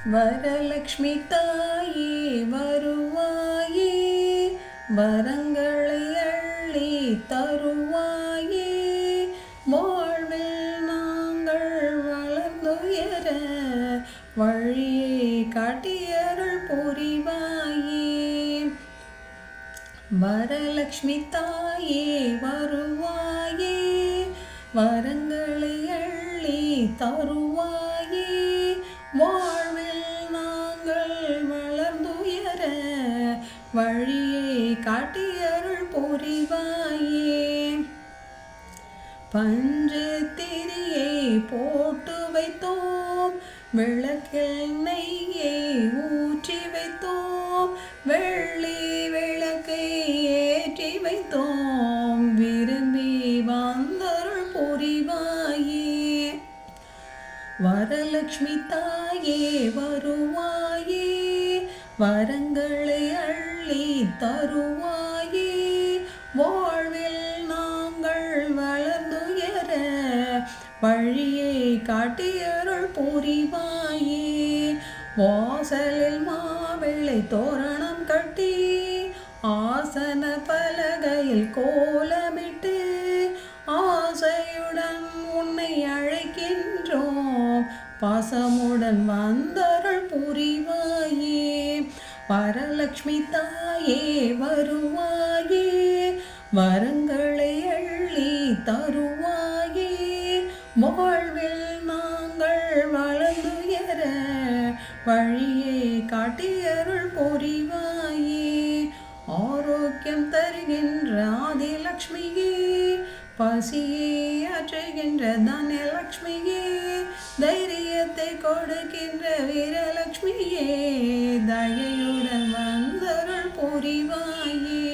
வரலக்ஷ்மி தாயே வருவாயே வரங்களை அள்ளி தருவாயே வாழ்வில் நாங்கள் வளர்ந்துயர வழியை காட்டியருள் புரிவாயே வரலக்ஷ்மி தாயே வருவாயே வரங்களை அள்ளி தருவாயே வாழ்வில் நாங்கள் வளர்ந்துயர வழியை காட்டியருள் புரிவாயே பஞ்சு திரியை போட்டு வைத்தோம் விளக்கில் நெய்யை ஊற்றி வைத்தோம் வெள்ளி விளக்கை ஏற்றி வைத்தோம் விரும்பி வந்தருள் புரிவாயே வரலக்ஷ்மி தாயே வருவாயே வரங்களை அள்ளி தருவாயே வாழ்வில் நாங்கள் வளர்ந்துயர வழியை காட்டியருள் புரிவாயே வாசலில் மாவிளை தோரணம் கட்டி ஆசன பலகையில் கோலமிட்டு ஆசையுடன் உன்னை அழைக்கின்றோம் பாசமுடன் வந்தருள் புரிவாயே வரலக்ஷ்மி தாயே வருவாயே வரங்களை அள்ளி தருவாயே வாழ்வில் நாங்கள் வளர்ந்துயர வழியை காட்டியருள் புரிவாயே ஆரோக்கியம் தருகின்ற ஆதிலக்ஷ்மியே பசியை ஆற்றுகின்ற தனலக்ஷ்மியே தைரியத்தை கொடுக்கின்ற வீரலக்ஷ்மியே தயையுடன் வந்தருள் புரிவாயே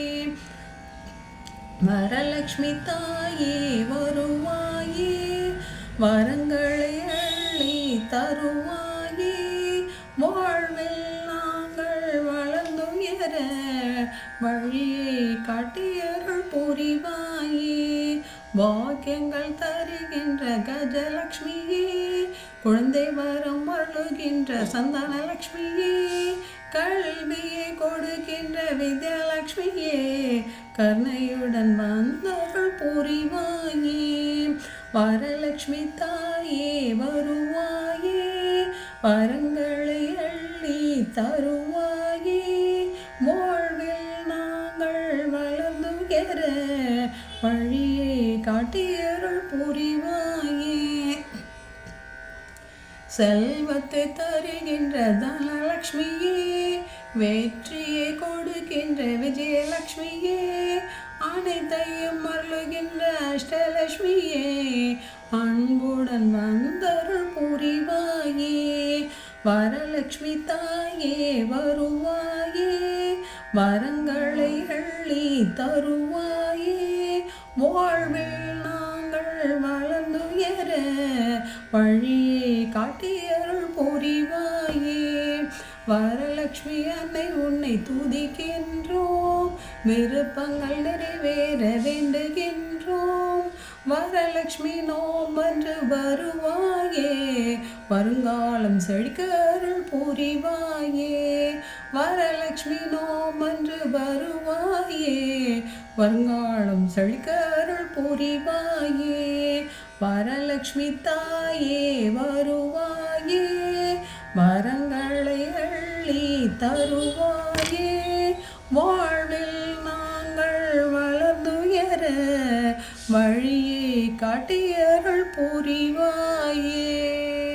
வரலக்ஷ்மி தாயே வருவாயே வரங்களை அள்ளி தருவாயே வாழ்வில் நாங்கள் வளர்ந்துயர வழியை காட்டியருள் புரிவாயே பாக்கியங்கள் தருகின்ற கஜலக்ஷ்மியே குழந்தை வரம் அழுகின்ற சந்தானலக்ஷ்மியே கல்வியை கொடுக்கின்ற வித்யாலக்ஷ்மியே கருணையுடன் வந்தருள் புரிவாயே வரலக்ஷ்மி தாயே வருவாயே வரங்களை அள்ளி தருவாயே வாழ்வில் நாங்கள் வளர்ந்துயர வழியை காட்டியருள் புரிவாயே செல்வத்தை தருகின்ற தனலக்ஷ்மியே வெற்றியை கொடுக்கின்ற விஜயலக்ஷ்மியே அனைத்தையும் அருளுகின்ற அஷ்டலக்ஷ்மியே அன்புடன் வந்தருள் புரிவாயே வரலக்ஷ்மி தாயே வருவாயே வரங்களை அள்ளி தருவாயே வாழ்வில் நாங்கள் வளர்ந்துயர வழியை காட்டியருள் புரிவாயே வரலக்ஷ்மி அன்னை உன்னை துதிக்கின்றோம் விருப்பங்கள் நிறைவேற வேண்டுகின்றோம் வரலக்ஷ்மி நோம்பன்று வருவாயே வருங்காலம் செழிக்க அருள் புரிவாயே வரலக்ஷ்மி நோம்பன்று வருவாயே வருங்காலம் செழிக்க அருள் புரிவாயே வரலக்ஷ்மி தாயே வருவாயே வரங்களை அள்ளி தருவாயே வாழ்வில் நாங்கள் வளர்ந்துயர வழியை காட்டியருள் புரிவாயே